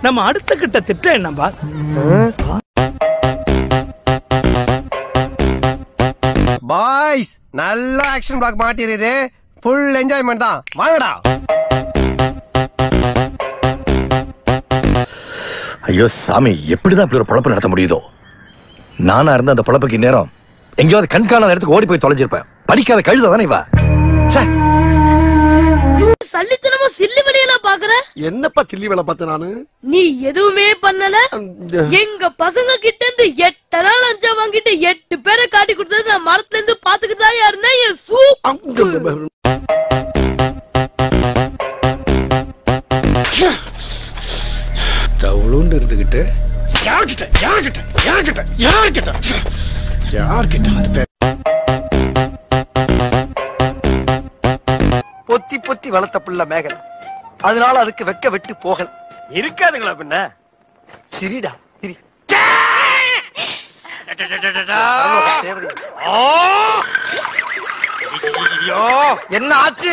நம்ம அடுத்த கிட்ட திட்டம் என்ன பாஸ் பாய்ஸ் நல்ல ஆக்ஷன் பிளாக் மாட்டிருது ஃபுல் என்ஜாய்மெண்ட் தான் வாங்கடா ஐயோ சாமி எப்படிதான் இப்படி ஒரு பொழப்பு நடத்த முடியுதோ நானா இருந்த அந்த பொழப்புக்கு நேரம் எங்கேயாவது கண்காணாத இடத்துக்கு ஓடி போய் தொலைஞ்சிருப்பேன் படிக்காத கழுத தானே இவ ச்சே சல்லித்தனமா சில்லு வெளியெல்லாம் பாக்குற என்னப்பா சில்லி வேலை பார்த்த நானு நீ எதுவுமே பண்ணல எங்க பசங்க கிட்ட இருந்து எட்டு நாள் அஞ்சா வாங்கிட்டு எட்டு பேரை காட்டி கொடுத்தது நான் மரத்துல இருந்து பாத்துக்கிட்டு தான் இருந்தேன் என் சூப் தவுளுண்டு இருந்துகிட்டு யார்கிட்ட யார்கிட்ட யார்கிட்ட யார்கிட்ட யார்கிட்ட வந்து பே- பொத்தி பொத்தி வளர்த்த புள்ள மேகல் அதனால அதுக்கு வெக்க வெட்டு போகல் இருக்காதுங்களா பின்ன சிரிடா சிரி ஐயோ, என்ன ஆச்சு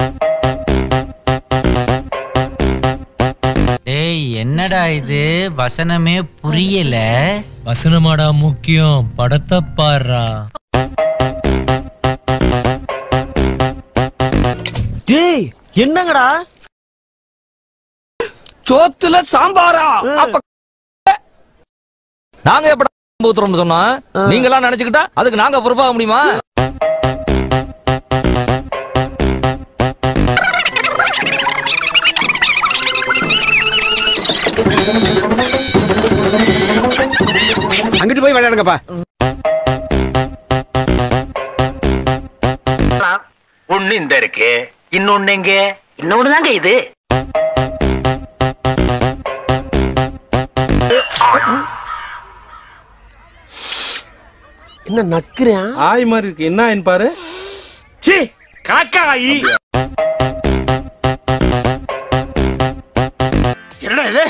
ஏய் என்னடா இது வசனமே புரியல வசனமாடா முக்கியம் படத்தை பாடுறா டேய் என்னங்கடா சோத்துல சாம்பாரா அப்ப நாங்க எப்படா ஊத்துறோம்னு சொன்னோம் நீங்க எல்லாம் நினைச்சுக்கிட்டா அதுக்கு நாங்க பொறுப்பாக முடியுமா அங்கிட்டு போய் விளையாடுங்கப்பா ஒண்ணு இந்த இருக்கு இன்னொன்னு எங்க இன்னொன்னு தாங்க இது என்ன நக்குறேன் ஆய் மாதிரி இருக்கு என்ன ஆயின்னு பாரு சி காக்கா ஆயி என்னடா இது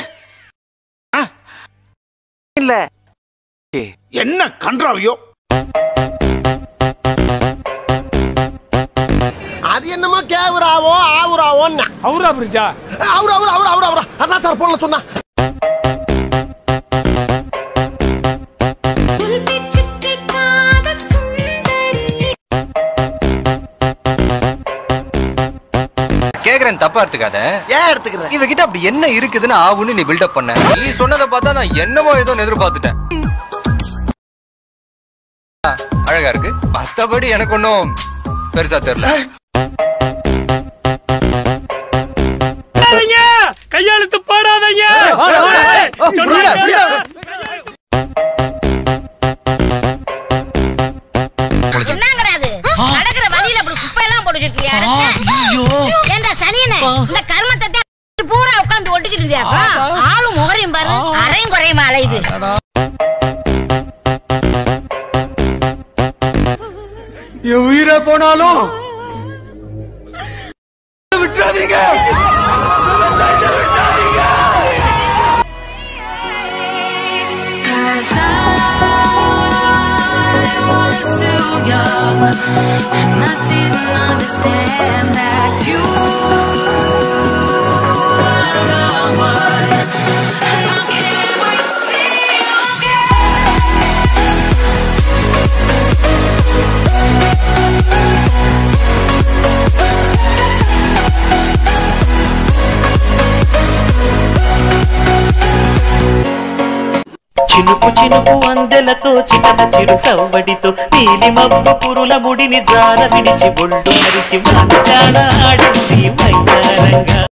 இல்ல என்ன கன்றாவியோ அது என்னமோ கேவுராவோ ஆவுராவோன்னா அவரா பிரிச்சா அவரு அவரு அவரு அவரு அவரு அதான் சார் போன்ல சொன்னா கேக்குறேன் தப்பா எடுத்துக்காத ஏன் எடுத்துக்கிறேன் இவகிட்ட அப்படி என்ன இருக்குதுன்னு ஆவுன்னு நீ பில்டப் பண்ண நீ சொன்னதை பார்த்தா நான் என்னமோ ஏதோ எதிர்பார்த்துட்டேன் ஆ, அழகா இருக்கு மத்தபடி எனக்கு ஒன்னும் பெருசா தெரியல கையெழுத்து போடாதீங்க என்னங்கடாது நடக்கிற வழியில அப்படி குப்பை எல்லாம் போட்டு வச்சிருக்கியா ஏண்டா சனியனே இந்த கர்மத்தை தான் பூரா உட்கார்ந்து ஒட்டிக்கிட்டு இருந்தியாக்கா ஆளும் முகரையும் பாரு அரையும் குறையும் அலையுது என் உயிரே போனாலும் விட்டுறாதீங்க చినుకు చినుకు అందెలతో చిటన చిరు సవ్వడితో నీలి మబ్బు పురుల ముడిని జార విడిచి ఒళ్ళు మరిచి మాట్లాడ ఆడింది మైదానంగా